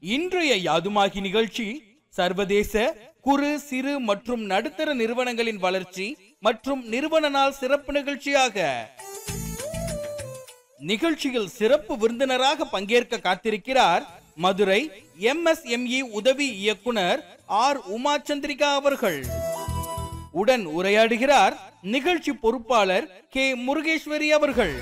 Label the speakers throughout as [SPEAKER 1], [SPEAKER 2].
[SPEAKER 1] இன்றைய யாதுமாகி நிகழ்ச்சி சர்வதேச குறு சிறு மற்றும் நடுத்தர நிறுவனங்களின் வளர்ச்சி மற்றும் நிறுவன நாள் சிறப்பு நிகழ்ச்சியாக நிகழ்ச்சியில் சிறப்பு விருந்தினராக பங்கேற்க காத்திருக்கிறார் மதுரை எம்எஸ்எம்இ உதவி இயக்குனர் ஆர் உமா சந்திரிகா அவர்கள் உடன் உரையாடுகிறார் நிகழ்ச்சி பொறுப்பாளர் கே முருகேஸ்வரி அவர்கள்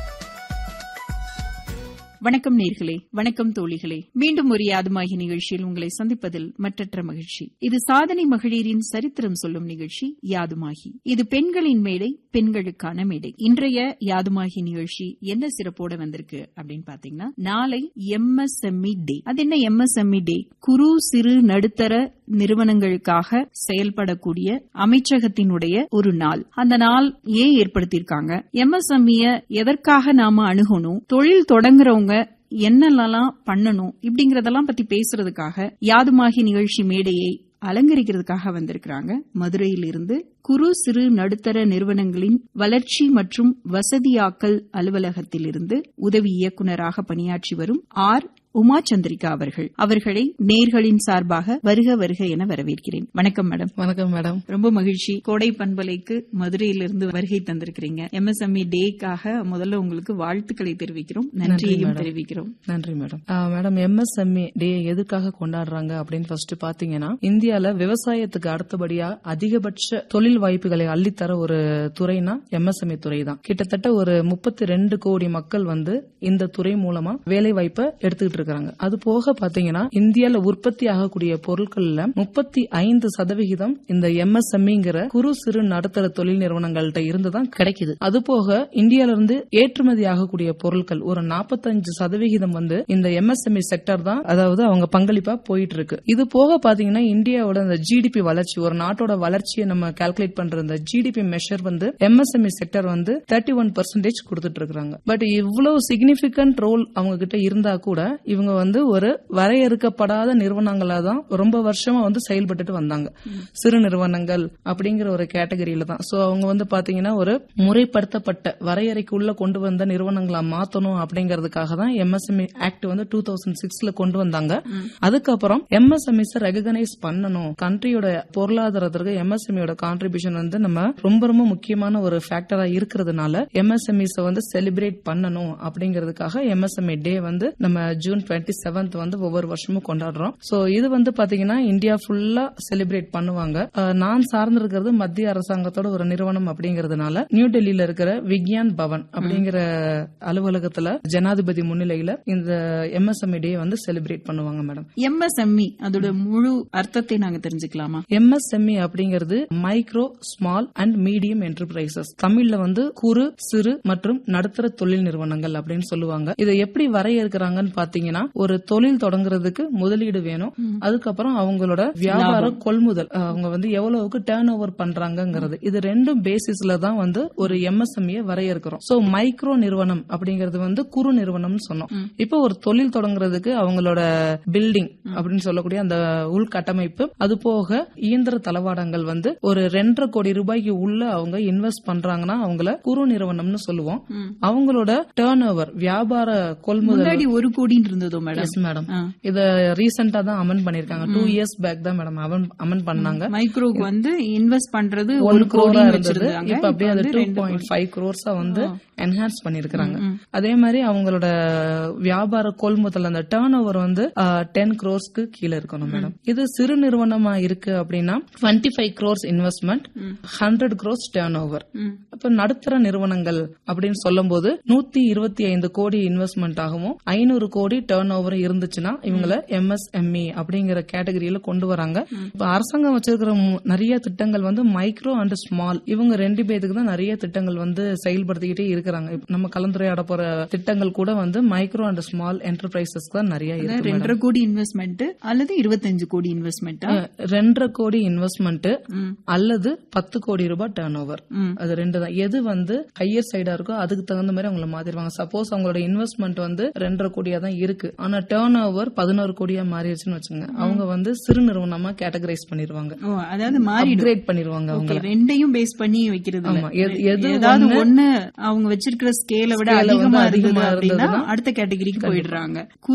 [SPEAKER 2] வணக்கம் நேர்களே வணக்கம் தோழிகளே மீண்டும் ஒரு யாதுமாகி நிகழ்ச்சியில் உங்களை சந்திப்பதில் மற்றற்ற மகிழ்ச்சி இது சாதனை மகளிரின் சரித்திரம் சொல்லும் நிகழ்ச்சி யாதுமாகி இது பெண்களின் மேடை பெண்களுக்கான மேடை இன்றைய யாதுமாகி நிகழ்ச்சி என்ன சிறப்போட வந்திருக்கு அப்படின்னு பாத்தீங்கன்னா நாளை எம்எஸ்எம்இ டே அது என்ன எம்எஸ்எம்இ டே குறு சிறு நடுத்தர நிறுவனங்களுக்காக செயல்படக்கூடிய அமைச்சகத்தினுடைய ஒரு நாள் அந்த நாள் ஏன் ஏற்படுத்தியிருக்காங்க எம்எஸ்எம்இ எதற்காக நாம அணுகணும் தொழில் தொடங்குறவங்க என்னெல்லாம் பண்ணணும் இப்படிங்கறதெல்லாம் பத்தி பேசுறதுக்காக யாதுமாகி நிகழ்ச்சி மேடையை அலங்கரிக்கிறதுக்காக வந்திருக்கிறாங்க மதுரையில் இருந்து குறு சிறு நடுத்தர நிறுவனங்களின் வளர்ச்சி மற்றும் வசதியாக்கல் அலுவலகத்தில் இருந்து உதவி இயக்குநராக பணியாற்றி வரும் ஆர் உமா சந்திரிகா அவர்கள் அவர்களை நேர்களின் சார்பாக வருக வருக என வரவேற்கிறேன் வணக்கம் மேடம்
[SPEAKER 3] வணக்கம் மேடம்
[SPEAKER 2] ரொம்ப மகிழ்ச்சி கோடை பண்பலைக்கு மதுரையிலிருந்து வருகை தந்திருக்கிறீங்க எம்எஸ்எம்இ டேக்காக முதல்ல உங்களுக்கு வாழ்த்துக்களை தெரிவிக்கிறோம் நன்றியையும்
[SPEAKER 3] மேடம்.
[SPEAKER 2] தெரிவிக்கிறோம்
[SPEAKER 3] நன்றி மேடம் ஆ, மேடம் எம்எஸ்எம்இ டே எதுக்காக கொண்டாடுறாங்க அப்படின்னு ஃபர்ஸ்ட் பாத்தீங்கன்னா இந்தியால விவசாயத்துக்கு அடுத்தபடியா அதிகபட்ச தொழில் வாய்ப்புகளை அள்ளித்தர ஒரு துறைனா எம்எஸ்எம்இ துறை தான் கிட்டத்தட்ட ஒரு முப்பத்தி ரெண்டு கோடி மக்கள் வந்து இந்த துறை மூலமா வேலை வாய்ப்பை எடுத்துக்கிட்டு இருக்காங்க அது போக பாத்தீங்கன்னா இந்தியால உற்பத்தி ஆகக்கூடிய பொருட்கள்ல முப்பத்தி ஐந்து சதவிகிதம் இந்த எம்எஸ்எம்இங்கிற குறு சிறு நடுத்தர தொழில் நிறுவனங்கள்ட்ட இருந்து தான் கிடைக்குது அது போக இந்தியால இருந்து ஏற்றுமதி ஆகக்கூடிய பொருட்கள் ஒரு 45% சதவிகிதம் வந்து இந்த எம்எஸ்எம்இ செக்டர் தான் அதாவது அவங்க பங்களிப்பா போயிட்டு இருக்கு இது போக பாத்தீங்கன்னா இந்தியாவோட இந்த ஜிடிபி வளர்ச்சி ஒரு நாட்டோட வளர்ச்சியை நம்ம கால்குலேட் பண்ற இந்த ஜிடிபி மெஷர் வந்து எம்எஸ்எம்இ செக்டர் வந்து தேர்ட்டி ஒன் பர்சன்டேஜ் கொடுத்துட்டு இருக்காங்க பட் இவ்வளவு சிக்னிபிகன்ட் ரோல் அவங்க கிட்ட இருந்தா கூட இவங்க வந்து ஒரு வரையறுக்கப்படாத நிறுவனங்களா தான் ரொம்ப வருஷமா வந்து செயல்பட்டுட்டு வந்தாங்க சிறு நிறுவனங்கள் அப்படிங்கிற ஒரு கேட்டகரியில தான் சோ அவங்க வந்து பாத்தீங்கன்னா ஒரு முறைப்படுத்தப்பட்ட வரையறைக்குள்ள கொண்டு வந்த நிறுவனங்களா மாத்தணும் அப்படிங்கறதுக்காக தான் எம்எஸ்எம்இ ஆக்ட் வந்து டூ தௌசண்ட் சிக்ஸ்ல கொண்டு வந்தாங்க அதுக்கப்புறம் எம்எஸ்எம்இஸ் ரெகனைஸ் பண்ணணும் கண்ட்ரியோட பொருளாதாரத்திற்கு எம்எஸ்எம்இயோட கான்ட்ரிபியூஷன் வந்து நம்ம ரொம்ப ரொம்ப முக்கியமான ஒரு ஃபேக்டரா இருக்கிறதுனால எம்எஸ்எம்இஸ் வந்து செலிப்ரேட் பண்ணணும் அப்படிங்கிறதுக்காக எம்எஸ்எம்இ டே வந்து நம்ம ஜூன் டுவெண்ட்டி செவன்த் வந்து ஒவ்வொரு வருஷமும் கொண்டாடுறோம் சோ இது வந்து பாத்தீங்கன்னா இந்தியா ஃபுல்லா செலிப்ரேட் பண்ணுவாங்க அஹ், நான் சார்ந்திருக்கிறது மத்திய அரசாங்கத்தோட ஒரு நிறுவனம் அப்படிங்கறதுனால நியூ டெல்லியில இருக்கிற விக்யான் பவன் அப்படிங்கிற அலுவலகத்துல ஜனாதிபதி முன்னிலையில இந்த எம்எஸ்எம்இ டே வந்து செலிப்ரேட் பண்ணுவாங்க மேடம்
[SPEAKER 2] எம்எஸ்எம்இ அதோட முழு அர்த்தத்தை நாங்க தெரிஞ்சுக்கலாமா
[SPEAKER 3] எம்எஸ்எம்இ அப்படிங்கிறது micro small and medium enterprises தமிழ்ல வந்து குறு சிறு மற்றும் நடுத்தர தொழில் நிறுவனங்கள் அப்படின்னு சொல்லுவாங்க இதை எப்படி வரையறுக்கிறாங்கன்னு பாத்தீங்கன்னா ஒரு தொழில் தொடங்குறதுக்கு முதலீடு வேணும் அதுக்கப்புறம் அவங்களோட வியாபார கொள்முதல் அஹ், அவங்க வந்து எவ்வளவுக்கு டேர்ன் ஓவர் பண்றாங்கங்கிறது இது ரெண்டும் பேசிஸ்ல தான் வந்து ஒரு எம்எஸ்எம்இ வரையறுக்கிறோம் சோ மைக்ரோ நிறுவனம் அப்படிங்கிறது வந்து குறு நிறுவனம்னு சொன்னோம் இப்போ ஒரு தொழில் தொடங்குறதுக்கு அவங்களோட பில்டிங் அப்படின்னு சொல்லக்கூடிய அந்த உள்கட்டமைப்பு அது போக இயந்திர தளவாடங்கள் வந்து ஒரு ரெண்டரை கோடி ரூபாய்க்கு உள்ள அவங்க இன்வெஸ்ட் பண்றாங்கன்னா அவங்கள குறு நிறுவனம்னு சொல்லுவோம் அவங்களோட டேர்ன் ஓவர் வியாபார கொள்முதல்
[SPEAKER 2] முன்னாடி ஒரு கோடின்னு இருந்ததோ மேடம்
[SPEAKER 3] எஸ் மேடம்
[SPEAKER 2] ஆ.
[SPEAKER 3] இத ரீசெண்டா தான் அமெண்ட் பண்ணிருக்காங்க டூ இயர்ஸ் பேக் தான் மேடம் அமெண்ட் பண்ணாங்க
[SPEAKER 2] மைக்ரோக்கு வந்து இன்வெஸ்ட் பண்றது
[SPEAKER 3] ஒன்
[SPEAKER 2] ஒரு கோடி
[SPEAKER 3] crore-ஆ இருந்தது
[SPEAKER 2] வச்சிருந்தாங்க
[SPEAKER 3] இப்ப அப்படியே அது
[SPEAKER 2] வந்து
[SPEAKER 3] டூ
[SPEAKER 2] ரெண்டு
[SPEAKER 3] பாயிண்ட்
[SPEAKER 2] கோடி.
[SPEAKER 3] ஃபைவ் க்ரோர்ஸா வந்து என்ஹான்ஸ் பண்ணிருக்காங்க அதே மாதிரி அவங்களோட வியாபார கொள்முதல் அந்த டேர்ன் ஓவர் வந்து டென் க்ரோர்ஸ்க்கு கீழே இருக்கணும் மேடம் இது சிறு நிறுவனமா இருக்கு அப்படின்னா twenty five crores investment hundred crores turn over இப்ப நடுத்தர நிறுவனங்கள் அப்படின்னு சொல்லும் போது நூத்தி இருபத்தி ஐந்து கோடி இன்வெஸ்ட்மெண்ட் ஆகவும் ஐநூறு கோடி டேர்ன் ஓவர் இருந்துச்சுன்னா இவங்கள எம்எஸ்எம்இ அப்படிங்கிற கேட்டகரியில கொண்டு வராங்க இப்ப அரசாங்கம் வச்சிருக்கிற மு- நிறைய திட்டங்கள் வந்து மைக்ரோ அண்ட் ஸ்மால் இவங்க ரெண்டு பேருக்கு தான் நிறைய திட்டங்கள் வந்து செயல்படுத்திக்கிட்டே இருக்கிறாங்க இப்ப நம்ம கலந்துரையாட போற திட்டங்கள் கூட வந்து மைக்ரோ அண்ட் ஸ்மால் என்டர்பிரைசஸ் தான் நிறைய இருக்கு madam.
[SPEAKER 2] ரெண்டரை கோடி இன்வெஸ்ட்மெண்ட் அல்லது இருபத்தஞ்சு கோடி இன்வெஸ்ட்மெண்ட்
[SPEAKER 3] அஹ், ரெண்டரை கோடி இன்வெஸ்ட்மெண்ட் அல்லது பத்து கோடி ரூபாய் டேர்ன் ஓவர் அது ரெண்டு தான் எது வந்து ஹையர் சைடா இருக்கோ அதுக்கு தகுந்த மாதிரி அவங்கள மாத்திருவாங்க சப்போஸ் அவங்களோட இன்வெஸ்ட்மெண்ட் வந்து ரெண்டரை கோடியா தான் இருக்கு ஆனா டேர்ன் ஓவர் பதினோரு கோடியா மாறிடுச்சுன்னு வச்சுங்க அவங்க வந்து சிறு நிறுவனமா கேட்டகரைஸ் பண்ணிருவாங்க
[SPEAKER 2] ஓ அதாவது மாறிடும்
[SPEAKER 3] அப்கிரேட் பண்ணிருவாங்க அவங்க
[SPEAKER 2] Okay, ரெண்டையும் பேஸ் பண்ணி வைக்கிறது இல்ல.
[SPEAKER 3] ஆமா, எது- எது
[SPEAKER 2] ஏதாவது
[SPEAKER 3] ஒண்ணு-
[SPEAKER 2] ஒண்ணு அவங்க வச்சிருக்கிற ஸ்கேலை விட
[SPEAKER 3] Scale வந்து
[SPEAKER 2] அதிகமா இருந்தது
[SPEAKER 3] அதிகமா
[SPEAKER 2] அப்படின்னா
[SPEAKER 3] இருந்ததுன்னா
[SPEAKER 2] அடுத்த கேட்டகரிக்கு போயிடுறாங்க